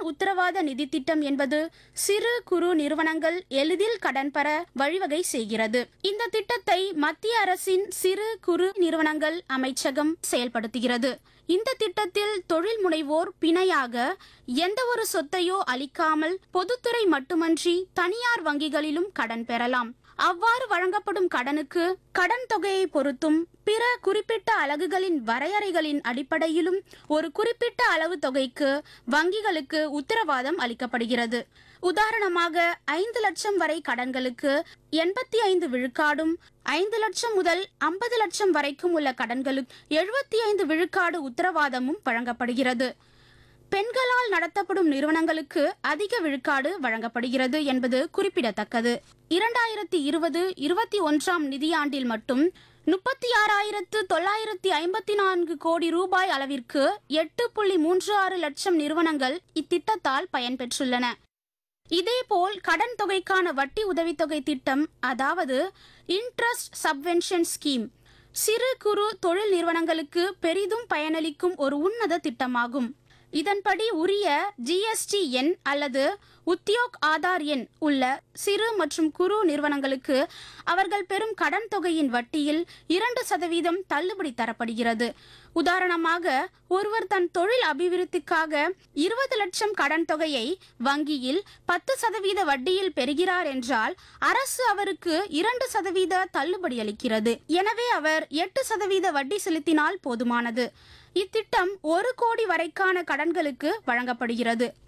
உத்தரவாத நிதி திட்டம் என்பது சிறு குறு நிறுவனங்கள் எளிதில் கடன் பெற வழிவகை செய்கிறது இந்த திட்டத்தை மத்திய அரசின் சிறு குறு நிறுவனங்கள் அமைச்சகம் செயல்படுத்துகிறது இந்த திட்டத்தில் தொழில் முனைவோர் பிணையாக எந்த ஒரு சொத்தையோ அளிக்காமல் பொதுத்துறை மட்டுமன்றி தனியார் வங்கிகளிலும் கடன் பெறலாம் அவ்வாறு வழங்கப்படும் கடனுக்கு கடன் தொகையை பொறுத்தும் பிற குறிப்பிட்ட அலகுகளின் வரையறைகளின் அடிப்படையிலும் ஒரு குறிப்பிட்ட அளவு தொகைக்கு வங்கிகளுக்கு உத்தரவாதம் அளிக்கப்படுகிறது உதாரணமாக ஐந்து லட்சம் வரை கடன்களுக்கு எண்பத்தி ஐந்து விழுக்காடும் ஐந்து லட்சம் முதல் ஐம்பது லட்சம் வரைக்கும் உள்ள கடன்களுக்கு எழுபத்தி ஐந்து விழுக்காடு உத்தரவாதமும் வழங்கப்படுகிறது பெண்களால் நடத்தப்படும் நிறுவனங்களுக்கு அதிக விழுக்காடு வழங்கப்படுகிறது என்பது குறிப்பிடத்தக்கது இரண்டாயிரத்தி இருபது இருபத்தி ஒன்றாம் நிதியாண்டில் மட்டும் முப்பத்தி ஆறாயிரத்து தொள்ளாயிரத்தி ஐம்பத்தி நான்கு கோடி ரூபாய் அளவிற்கு எட்டு புள்ளி மூன்று ஆறு லட்சம் நிறுவனங்கள் இத்திட்டத்தால் பயன்பெற்றுள்ளன இதேபோல் கடன் தொகைக்கான வட்டி உதவித்தொகை திட்டம் அதாவது இன்ட்ரஸ்ட் சப்வென்ஷன் ஸ்கீம் சிறு குறு தொழில் நிறுவனங்களுக்கு பெரிதும் பயனளிக்கும் ஒரு உன்னத திட்டமாகும் இதன்படி உரிய ஜிஎஸ்டி எண் அல்லது உத்தியோக் ஆதார் எண் உள்ள சிறு மற்றும் குறு நிறுவனங்களுக்கு அவர்கள் பெறும் கடன் தொகையின் வட்டியில் இரண்டு சதவீதம் தள்ளுபடி தரப்படுகிறது உதாரணமாக ஒருவர் தன் தொழில் அபிவிருத்திக்காக இருபது லட்சம் கடன் தொகையை வங்கியில் பத்து சதவீத வட்டியில் பெறுகிறார் என்றால் அரசு அவருக்கு இரண்டு சதவீத தள்ளுபடி அளிக்கிறது எனவே அவர் எட்டு சதவீத வட்டி செலுத்தினால் போதுமானது இத்திட்டம் ஒரு கோடி வரைக்கான கடன்களுக்கு வழங்கப்படுகிறது